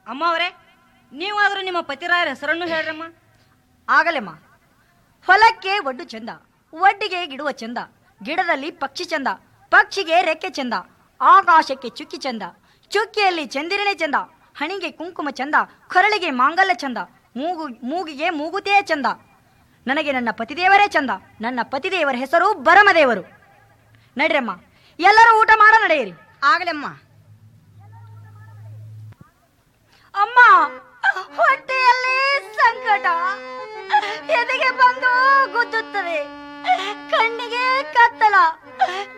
ಅಮ್ಮ ಅವರೇ ನೀವಾದ್ರೂ ನಿಮ್ಮ ಪತಿರಾಯರ ಹೆಸರನ್ನು ಹೇಳ್ರಮ್ಮ ಆಗಲೆಮ್ಮ ಹೊಲಕ್ಕೆ ಒಡ್ಡು ಚಂದ ಒಡ್ಡಿಗೆ ಗಿಡುವ ಚಂದ ಗಿಡದಲ್ಲಿ ಪಕ್ಷಿ ಚಂದ ಪಕ್ಷಿಗೆ ರೆಕ್ಕೆ ಚಂದ ಆಕಾಶಕ್ಕೆ ಚುಕ್ಕಿ ಚಂದ ಚುಕ್ಕಿಯಲ್ಲಿ ಚಂದಿರನೇ ಚಂದ ಹಣಿಗೆ ಕುಂಕುಮ ಚಂದ ಕೊರಳಿಗೆ ಮಾಂಗಲ್ಯ ಚಂದ ಮೂಗು ಮೂಗಿಗೆ ಮೂಗುತಿಯೇ ಚಂದ ನನಗೆ ನನ್ನ ಪತಿದೇವರೇ ಚಂದ ನನ್ನ ಪತಿದೇವರ ಹೆಸರು ಬರಮದೇವರು ನಡ್ರಮ್ಮ ಎಲ್ಲರೂ ಊಟ ಮಾಡ ನಡೆಯಿರಿ ಆಗಲಮ್ಮ ಅಮ್ಮ ಹೊಟ್ಟೆಯಲ್ಲಿ ಸಂಕಟ ಎದೆಗೆ ಬಂದು ಗುದ್ದುತ್ತದೆ ಕಣ್ಣಿಗೆ ಕತ್ತಲ